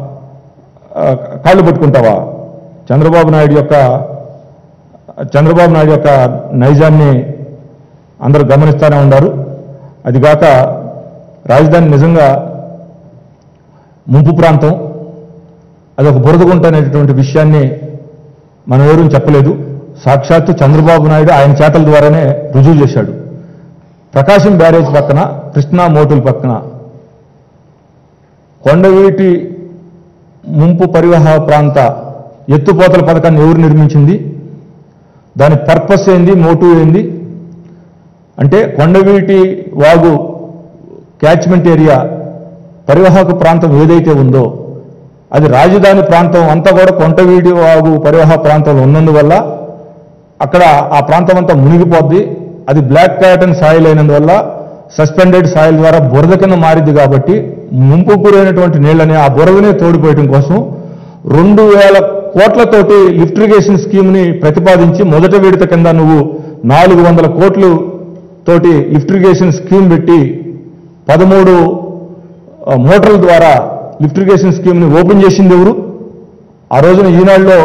ఆ, కాళ్ళు పట్టుకుంటావా చంద్రబాబు నాయుడు యొక్క చంద్రబాబు నాయుడు యొక్క నైజాన్ని అందరూ గమనిస్తూనే ఉన్నారు అదిగాక రాజధాని నిజంగా ముంపు ప్రాంతం అది ఒక బురదగుంట అనేటటువంటి విషయాన్ని మనం ఎవరూ చెప్పలేదు సాక్షాత్తు చంద్రబాబు నాయుడు ఆయన చేతల ద్వారానే రుజువు చేశాడు ప్రకాశం బ్యారేజ్ పక్కన కృష్ణా మోటుల పక్కన కొండవీటి ముంపు పరివాహ ప్రాంత ఎత్తుపోతల పథకాన్ని ఎవరు నిర్మించింది దాని పర్పస్ ఏంది మోటివ్ ఏంది అంటే కొండవీటి వాగు క్యాచ్మెంట్ ఏరియా పరివాహక ప్రాంతం ఏదైతే ఉందో అది రాజధాని ప్రాంతం అంతా కూడా కొండవీటి వాగు పరివాహక ప్రాంతంలో ఉన్నందువల్ల అక్కడ ఆ ప్రాంతం అంతా మునిగిపోద్ది అది బ్లాక్ కాటన్ సాయిల్ అయినందువల్ల సస్పెండెడ్ సాయిల్ ద్వారా బురద కింద మారిద్ది కాబట్టి ముంపు గురైనటువంటి నీళ్ళని ఆ బురదనే తోడిపోయడం కోసం రెండు వేల కోట్లతోటి లిఫ్ట్ ఇరిగేషన్ స్కీమ్ని ప్రతిపాదించి మొదటి విడత కింద నువ్వు నాలుగు వందల కోట్లు తోటి లిఫ్ట్ ఇరిగేషన్ స్కీమ్ పెట్టి పదమూడు ఆ, మోటార్ల ద్వారా లిఫ్ట్ ఇరిగేషన్ స్కీమ్ని ఓపెన్ చేసింది ఎవరు ఆ రోజున ఈనాడులో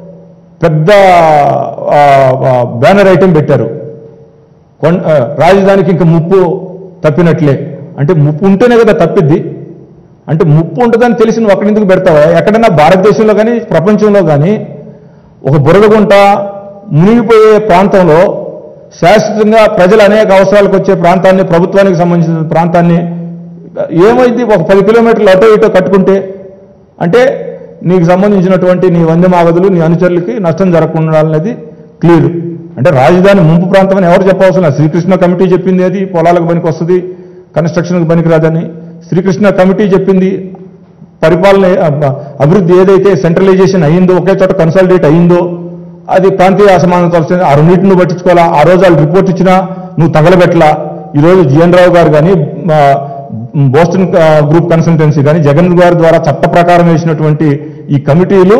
పెద్ద ఆ, ఆ, బ్యానర్ ఐటెం పెట్టారు కొన్- ఆ, రాజధానికి ఇంకా ముప్పు తప్పినట్లే అంటే ముప్పు ఉంటేనే కదా తప్పిద్ది అంటే ముప్పు ఉంటుందని తెలిసి నువ్వు అక్కడి ఎందుకు పెడతావా ఎక్కడైనా భారతదేశంలో కానీ ప్రపంచంలో కానీ ఒక బురదగుంట మునిగిపోయే ప్రాంతంలో శాశ్వతంగా ప్రజలు అనేక అవసరాలకు వచ్చే ప్రాంతాన్ని ప్రభుత్వానికి సంబంధించిన ప్రాంతాన్ని ఏమైంది ఒక పది కిలోమీటర్లు అటో ఇటో కట్టుకుంటే అంటే నీకు సంబంధించినటువంటి నీ వందె మాగదులు నీ అనుచరులకి నష్టం జరగకుండా అనేది క్లియర్ అంటే రాజధాని ముంపు ప్రాంతం అని ఎవరు చెప్పవలసిన లేదు. శ్రీకృష్ణ కమిటీ చెప్పింది అది పొలాలకు పనికి వస్తుంది కన్స్ట్రక్షన్కి పనికిరాదని శ్రీకృష్ణ కమిటీ చెప్పింది పరిపాలన అ- అభివృద్ధి ఏదైతే సెంట్రలైజేషన్ అయ్యిందో ఒకే చోట కన్సాలిడేట్ అయ్యిందో అది ప్రాంతీయ అసమానత వస్తుంది ఆ రెండింటిని నువ్వు పట్టించుకోవాలా ఆ రోజు వాళ్ళు రిపోర్ట్ ఇచ్చినా నువ్వు తగలబెట్టలా ఈరోజు జిఎన్ రావు గారు కానీ ఆ, బోస్టన్ ఆ, గ్రూప్ కన్సల్టెన్సీ కానీ జగన్ గారి ద్వారా చట్ట ప్రకారం వేసినటువంటి ఈ కమిటీలు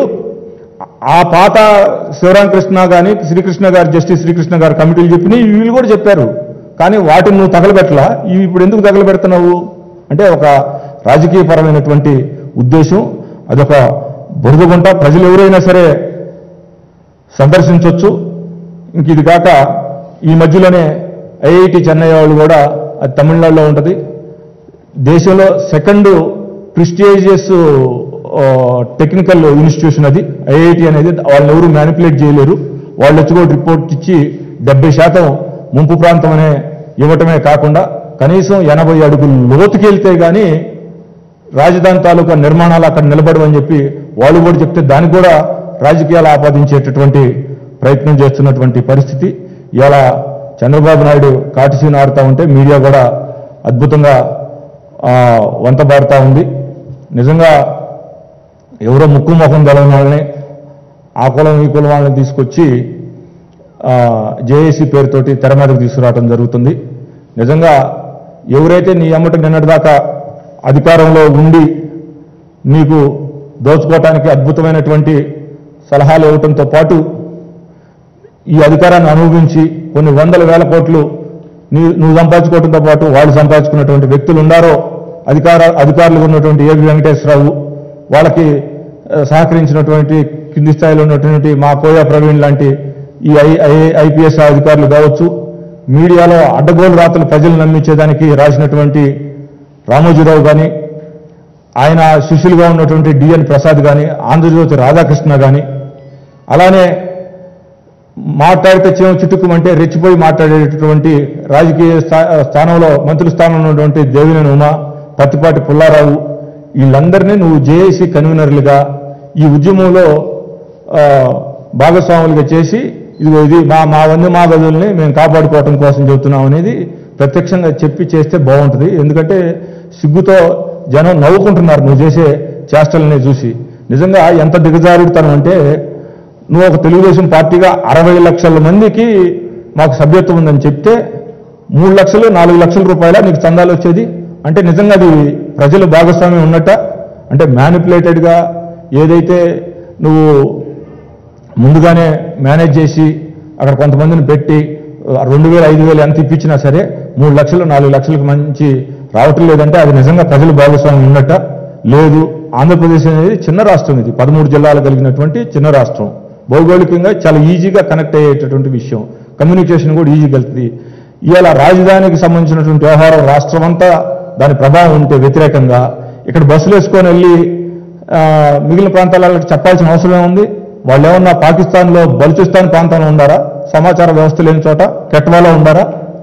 ఆ పాత శివరామకృష్ణ కానీ శ్రీకృష్ణ గారు జస్టిస్ శ్రీకృష్ణ గారు కమిటీలు చెప్పినాయి వీళ్ళు కూడా చెప్పారు కానీ వాటిని నువ్వు తగలబెట్టలా ఇవి ఇప్పుడు ఎందుకు తగలబెడుతున్నావు అంటే ఒక రాజకీయపరమైనటువంటి ఉద్దేశం అదొక బురదగుంట ప్రజలు ఎవరైనా సరే సందర్శించవచ్చు ఇంక ఇది కాక ఈ మధ్యలోనే ఐఐటి చెన్నై వాళ్ళు కూడా అది తమిళనాడులో ఉంటుంది దేశంలో సెకండ్ ప్రిస్టేజియస్ టెక్నికల్ ఇన్స్టిట్యూషన్ అది ఐఐటి అనేది వాళ్ళని ఎవరు మ్యానిపులేట్ చేయలేరు వాళ్ళు వచ్చి కూడా రిపోర్ట్ ఇచ్చి డెబ్బై శాతం ముంపు ప్రాంతం అనే ఇవ్వటమే కాకుండా కనీసం ఎనభై అడుగులు లోతుకి వెళ్తే కానీ రాజధాని తాలూకా నిర్మాణాలు అక్కడ నిలబడవని చెప్పి వాళ్ళు కూడా చెప్తే దానికి కూడా రాజకీయాలు ఆపాదించేటటువంటి ప్రయత్నం చేస్తున్నటువంటి పరిస్థితి ఇలా చంద్రబాబు నాయుడు కాటిసీని ఆడుతూ ఉంటే మీడియా కూడా అద్భుతంగా ఆ, వంతబారుతా ఉంది నిజంగా ఎవరో ముక్కు ముఖం తెలవని వాళ్ళని ఆ కులం ఈ కులం వాళ్ళని తీసుకొచ్చి జేఏసీ పేరుతోటి తెర మీదకు తీసుకురావడం జరుగుతుంది నిజంగా ఎవరైతే నీ ఎమ్మట నిన్నటిదాకా అధికారంలో ఉండి నీకు దోచుకోవటానికి అద్భుతమైనటువంటి సలహాలు ఇవ్వటంతో పాటు ఈ అధికారాన్ని అనుభవించి కొన్ని వందల వేల కోట్లు నీ నువ్వు సంపాదించుకోవడంతో పాటు వాళ్ళు సంపాదించుకున్నటువంటి వ్యక్తులు ఉన్నారో అధికార అధికారులు ఉన్నటువంటి ఏబి వెంకటేశ్వరరావు వాళ్ళకి ఆ, సహకరించినటువంటి కింది స్థాయిలో ఉన్నటువంటి మా కోయా ప్రవీణ్ లాంటి ఈ ఐ ఐ- ఐపీఎస్ అధికారులు కావచ్చు మీడియాలో అడ్డగోలు రాతలు ప్రజలు నమ్మించేదానికి రాసినటువంటి రామోజీరావు కానీ ఆయన శిష్యులుగా ఉన్నటువంటి డిఎన్ ప్రసాద్ కానీ ఆంధ్రజ్యోతి రాధాకృష్ణ కానీ అలానే మాట్లాడితే చీమ చుట్టుకుమంటే రెచ్చిపోయి మాట్లాడేటటువంటి రాజకీయ స్థా- స్థానంలో మంత్రి స్థానంలో ఉన్నటువంటి దేవినేని ఉమా పత్తిపాటి పుల్లారావు వీళ్ళందరినీ నువ్వు జేఏసీ కన్వీనర్లుగా ఈ ఉద్యమంలో ఆ, భాగస్వాములుగా చేసి ఇదిగో ఇది మా మా వంద మా గదుల్ని మేము కాపాడుకోవటం కోసం చెబుతున్నాం అనేది ప్రత్యక్షంగా చెప్పి చేస్తే బాగుంటుంది ఎందుకంటే సిగ్గుతో జనం నవ్వుకుంటున్నారు నువ్వు చేసే చేష్టలని చూసి నిజంగా ఎంత దిగజారుడుతనం అంటే నువ్వు ఒక తెలుగుదేశం పార్టీగా అరవై లక్షల మందికి మాకు సభ్యత్వం ఉందని చెప్తే మూడు లక్షలు నాలుగు లక్షల రూపాయల నీకు చందాలు వచ్చేది అంటే నిజంగా అది ప్రజలు భాగస్వామ్యం ఉన్నట్ట అంటే మ్యానిపులేటెడ్గా ఏదైతే నువ్వు ముందుగానే మేనేజ్ చేసి అక్కడ కొంతమందిని పెట్టి ఆ, రెండు వేలు ఐదు వేలు ఎంత ఇప్పించినా సరే మూడు లక్షలు నాలుగు లక్షలకు మంచి రావటం లేదంటే అది నిజంగా ప్రజలు భాగస్వామ్యం ఉన్నట్ట లేదు ఆంధ్రప్రదేశ్ అనేది చిన్న రాష్ట్రం ఇది పదమూడు జిల్లాలు కలిగినటువంటి చిన్న రాష్ట్రం భౌగోళికంగా చాలా ఈజీగా కనెక్ట్ అయ్యేటటువంటి విషయం కమ్యూనికేషన్ కూడా ఈజీగా వెళ్తుంది ఇవాళ రాజధానికి సంబంధించినటువంటి వ్యవహారం రాష్ట్రం అంతా దాని ప్రభావం ఉంటే వ్యతిరేకంగా ఇక్కడ బస్సులు వేసుకొని వెళ్ళి ఆ, మిగిలిన ప్రాంతాలకు చెప్పాల్సిన అవసరం ఉంది వాళ్ళు ఏమన్నా పాకిస్తాన్లో బలుచిస్తాన్ ప్రాంతంలో ఉండారా సమాచార వ్యవస్థ లేని చోట కెట్వాలో ఉండారా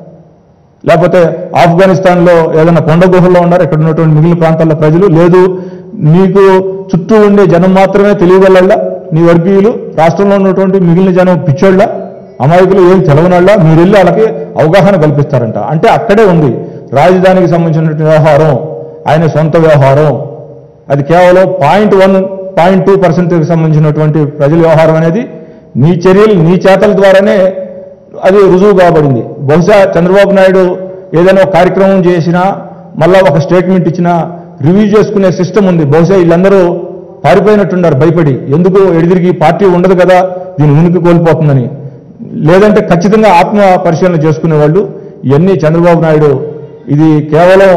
లేకపోతే ఆఫ్ఘనిస్తాన్లో ఏదైనా కొండ గుహల్లో ఉన్నారు ఇక్కడ ఉన్నటువంటి మిగిలిన ప్రాంతాల్లో ప్రజలు లేదు నీకు చుట్టూ ఉండే జనం మాత్రమే తెలియగలళ్ళ నీ వర్గీయులు రాష్ట్రంలో ఉన్నటువంటి మిగిలిన జనం పిచ్చోళ్ళ అమాయకులు ఏం తెలవనళ్ళ మీరు వెళ్ళి వాళ్ళకి అవగాహన కల్పిస్తారంట అంటే అక్కడే ఉంది రాజధానికి సంబంధించినటువంటి వ్యవహారం ఆయన సొంత వ్యవహారం అది కేవలం పాయింట్ వన్ పాయింట్ టూ పర్సెంట్కి సంబంధించినటువంటి ప్రజల వ్యవహారం అనేది నీ చర్యలు నీ చేతల ద్వారానే అది రుజువు కాబడింది బహుశా చంద్రబాబు నాయుడు ఏదైనా ఒక కార్యక్రమం చేసినా మళ్ళా ఒక స్టేట్మెంట్ ఇచ్చినా రివ్యూ చేసుకునే సిస్టమ్ ఉంది బహుశా వీళ్ళందరూ పారిపోయినట్టున్నారు భయపడి ఎందుకు ఎడిదిరిగి పార్టీ ఉండదు కదా దీని ఉనికి కోల్పోతుందని లేదంటే ఖచ్చితంగా ఆత్మ పరిశీలన చేసుకునే వాళ్ళు ఇవన్నీ చంద్రబాబు నాయుడు ఇది కేవలం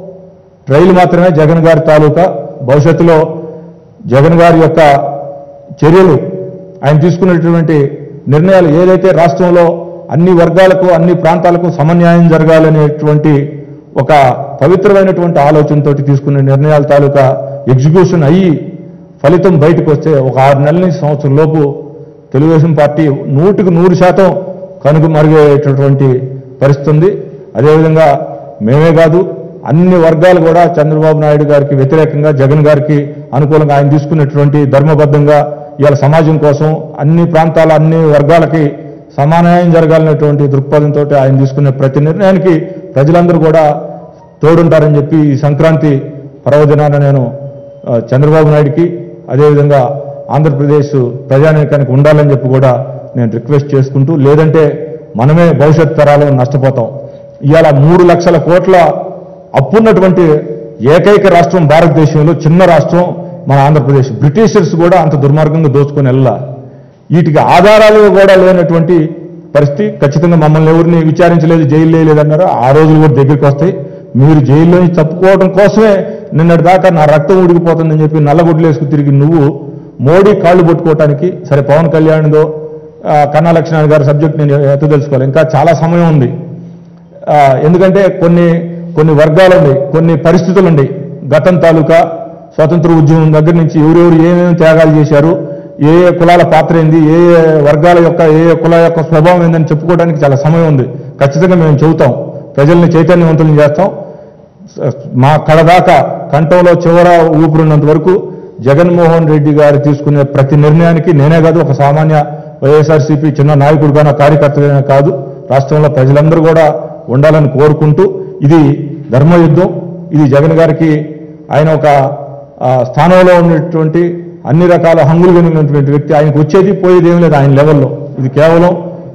ట్రైల్ మాత్రమే జగన్ గారి తాలూకా భవిష్యత్తులో జగన్ గారి యొక్క చర్యలు ఆయన తీసుకున్నటువంటి నిర్ణయాలు ఏదైతే రాష్ట్రంలో అన్ని వర్గాలకు అన్ని ప్రాంతాలకు సమన్యాయం జరగాలనేటువంటి ఒక పవిత్రమైనటువంటి ఆలోచనతో తీసుకునే నిర్ణయాల తాలూకా ఎగ్జిక్యూషన్ అయ్యి ఫలితం బయటకు వస్తే ఒక ఆరు నెలల నుంచి సంవత్సరం లోపు తెలుగుదేశం పార్టీ నూటికి నూరు శాతం కనుగమరుగేటటువంటి పరిస్థితి ఉంది అదేవిధంగా మేమే కాదు అన్ని వర్గాలు కూడా చంద్రబాబు నాయుడు గారికి వ్యతిరేకంగా జగన్ గారికి అనుకూలంగా ఆయన తీసుకున్నటువంటి ధర్మబద్ధంగా ఇవాళ సమాజం కోసం అన్ని ప్రాంతాల అన్ని వర్గాలకి సమాన్యాయం జరగాలనేటువంటి దృక్పథంతో ఆయన తీసుకునే ప్రతి నిర్ణయానికి ప్రజలందరూ కూడా తోడుంటారని చెప్పి ఈ సంక్రాంతి పర్వదినాన నేను ఆ, చంద్రబాబు నాయుడికి అదేవిధంగా ఆంధ్రప్రదేశ్ ప్రజానీకానికి ఉండాలని చెప్పి కూడా నేను రిక్వెస్ట్ చేసుకుంటూ లేదంటే మనమే భవిష్యత్ తరాలు నష్టపోతాం ఇవాళ మూడు లక్షల కోట్ల అప్పున్నటువంటి ఏకైక రాష్ట్రం భారతదేశంలో చిన్న రాష్ట్రం మన ఆంధ్రప్రదేశ్ బ్రిటిషర్స్ కూడా అంత దుర్మార్గంగా దోచుకొని వెళ్ళా వీటికి ఆధారాలు కూడా లేనటువంటి పరిస్థితి ఖచ్చితంగా మమ్మల్ని ఎవరిని విచారించలేదు జైలు లేదన్నారు ఆ రోజులు కూడా దగ్గరికి వస్తాయి మీరు జైల్లో నుంచి తప్పుకోవడం కోసమే నిన్నటి దాకా నా రక్తం ఉడికిపోతుందని చెప్పి నల్లగొడ్లు వేసుకు తిరిగి నువ్వు మోడీ కాళ్ళు పట్టుకోవటానికి సరే పవన్ కళ్యాణ్దో ఆ, కన్నా లక్ష్మణ్ గారి సబ్జెక్ట్ నేను ఎత్తు తెలుసుకోవాలి ఇంకా చాలా సమయం ఉంది ఆ, ఎందుకంటే కొన్ని కొన్ని వర్గాలు ఉన్నాయి కొన్ని పరిస్థితులు ఉన్నాయి గతం తాలూకా స్వతంత్ర ఉద్యమం దగ్గర నుంచి ఎవరెవరు ఏమేమి త్యాగాలు చేశారు ఏ ఏ కులాల పాత్ర ఏంది ఏ ఏ వర్గాల యొక్క ఏ ఏ కుల యొక్క స్వభావం ఏందని చెప్పుకోవడానికి చాలా సమయం ఉంది ఖచ్చితంగా మేము చెబుతాం ప్రజల్ని చైతన్యవంతులను చేస్తాం స- మా కడదాకా కంఠంలో చివర ఊపిరినంత వరకు జగన్మోహన్ రెడ్డి గారు తీసుకునే ప్రతి నిర్ణయానికి నేనే కాదు ఒక సామాన్య వైఎస్ఆర్సీపీ చిన్న నాయకుడుగానో కార్యకర్తగానే కాదు రాష్ట్రంలో ప్రజలందరూ కూడా ఉండాలని కోరుకుంటూ ఇది ధర్మయుద్ధం ఇది జగన్ గారికి ఆయన ఒక ఆ, స్థానంలో ఉన్నటువంటి అన్ని రకాల హంగులు కలిగినటువంటి వ్యక్తి ఆయనకు వచ్చేది పోయేది ఏం లేదు ఆయన లెవెల్లో ఇది కేవలం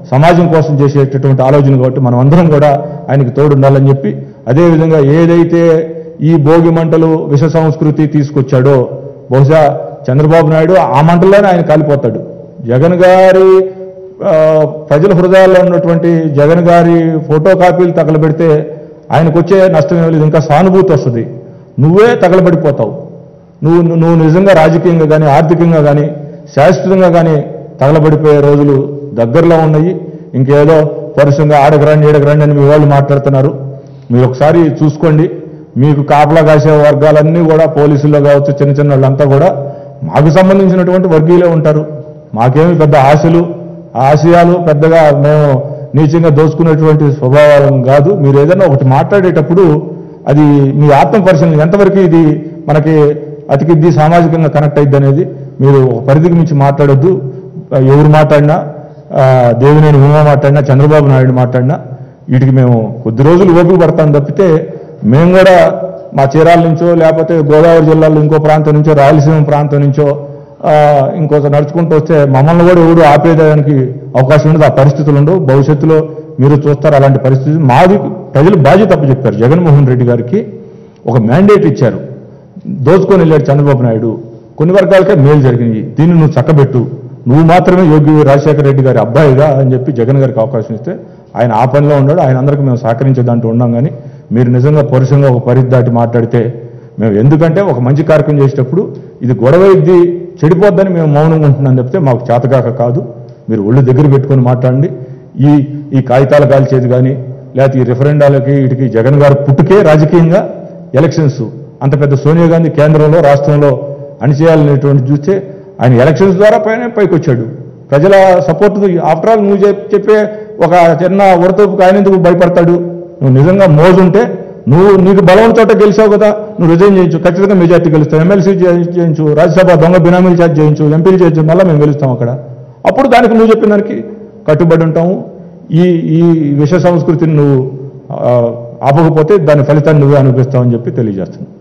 సమాజం కోసం చేసేటటువంటి ఆలోచన కాబట్టి మనం అందరం కూడా ఆయనకి తోడు ఉండాలని చెప్పి అదేవిధంగా ఏదైతే ఈ భోగి మంటలు విష సంస్కృతి తీసుకొచ్చాడో బహుశా చంద్రబాబు నాయుడు ఆ మంటల్లోనే ఆయన కాలిపోతాడు జగన్ గారి ఆ, ప్రజల హృదయాల్లో ఉన్నటువంటి జగన్ గారి ఫోటో కాపీలు తగలబెడితే ఆయనకు వచ్చే నష్టం ఏమీ లేదు ఇంకా సానుభూతి వస్తుంది నువ్వే తగలబడిపోతావు నువ్వు నువ్వు నిజంగా రాజకీయంగా కానీ ఆర్థికంగా కానీ శాశ్వతంగా కానీ తగలబడిపోయే రోజులు దగ్గరలో ఉన్నాయి ఇంకేదో పరుషంగా ఆడగరండి ఈడగరండి అని మీ వాళ్ళు మాట్లాడుతున్నారు మీరు ఒకసారి చూసుకోండి మీకు కాపలా కాసే వర్గాలన్నీ కూడా పోలీసుల్లో కావచ్చు చిన్న చిన్న వాళ్ళంతా కూడా మాకు సంబంధించినటువంటి వర్గీయులే ఉంటారు మాకేమి పెద్ద ఆశలు ఆశయాలు పెద్దగా మేము నీచంగా దోచుకునేటువంటి స్వభావం కాదు మీరు ఏదైనా ఒకటి మాట్లాడేటప్పుడు అది మీ ఆత్మ పరిశీలన ఎంతవరకు ఇది మనకి అతికిద్ది సామాజికంగా కనెక్ట్ అయింది అనేది మీరు ఒక పరిధికి మించి మాట్లాడొద్దు ఎవరు మాట్లాడినా ఆ, దేవినేని ఉమా మాట్లాడినా చంద్రబాబు నాయుడు మాట్లాడినా వీటికి మేము కొద్ది రోజులు ఓపిక పడతాం తప్పితే మేము కూడా మా చీరాల నుంచో లేకపోతే గోదావరి జిల్లాలో ఇంకో ప్రాంతం నుంచో రాయలసీమ ప్రాంతం నుంచో ఆ, ఇంకోసారి నడుచుకుంటూ వస్తే మమ్మల్ని కూడా ఎవరు ఆపేదానికి అవకాశం ఉండదు ఆ పరిస్థితులు ఉండవు భవిష్యత్తులో మీరు చూస్తారు అలాంటి పరిస్థితి మాది ప్రజలు బాధ్యత తప్పు చెప్పారు జగన్మోహన్ రెడ్డి గారికి ఒక మ్యాండేట్ ఇచ్చారు దోచుకొని వెళ్ళాడు చంద్రబాబు నాయుడు కొన్ని వర్గాలకే మేలు జరిగింది దీన్ని నువ్వు చక్కబెట్టు నువ్వు మాత్రమే యోగి రాజశేఖర రెడ్డి గారి అబ్బాయిగా అని చెప్పి జగన్ గారికి అవకాశం ఇస్తే ఆయన ఆ పనిలో ఉన్నాడు ఆయన అందరికీ మేము సహకరించే దాంట్లో ఉన్నాం కానీ మీరు నిజంగా పరుషంగా ఒక పరిధి దాటి మాట్లాడితే మేము ఎందుకంటే ఒక మంచి కార్యక్రమం చేసేటప్పుడు ఇది గొడవ ఇది చెడిపోద్దని మేము మౌనంగా ఉంటున్నాం చెప్తే మాకు చేతగాక కాదు మీరు ఒళ్ళు దగ్గర పెట్టుకొని మాట్లాడండి ఈ ఈ కాగితాలు కాల్చేది కానీ లేకపోతే ఈ రిఫరెండాలకి వీటికి జగన్ గారు పుట్టుకే రాజకీయంగా ఎలక్షన్స్ అంత పెద్ద సోనియా గాంధీ కేంద్రంలో రాష్ట్రంలో అణిచేయాలనేటువంటి చూస్తే ఆయన ఎలక్షన్స్ ద్వారా పైన పైకి వచ్చాడు ప్రజల సపోర్ట్ ఆఫ్టర్ ఆల్ నువ్వు చెప్- చెప్పే ఒక చిన్న ఉడతపుకి ఆయన ఎందుకు భయపడతాడు నువ్వు నిజంగా మోజు ఉంటే నువ్వు నీకు బలం చోట గెలిచావు కదా నువ్వు రిజైన్ చేయించు ఖచ్చితంగా మెజార్టీ గెలుస్తావు ఎమ్మెల్సీ చేయించు రాజ్యసభ దొంగ బినామీలు చేత చేయించు ఎంపీలు చేయించు మళ్ళీ మేము గెలుస్తాం అక్కడ అప్పుడు దానికి నువ్వు చెప్పిన దానికి కట్టుబడి ఉంటాము ఈ ఈ విష సంస్కృతిని నువ్వు ఆ, ఆపకపోతే దాని ఫలితాన్ని నువ్వే అనిపిస్తావని చెప్పి తెలియజేస్తున్నాను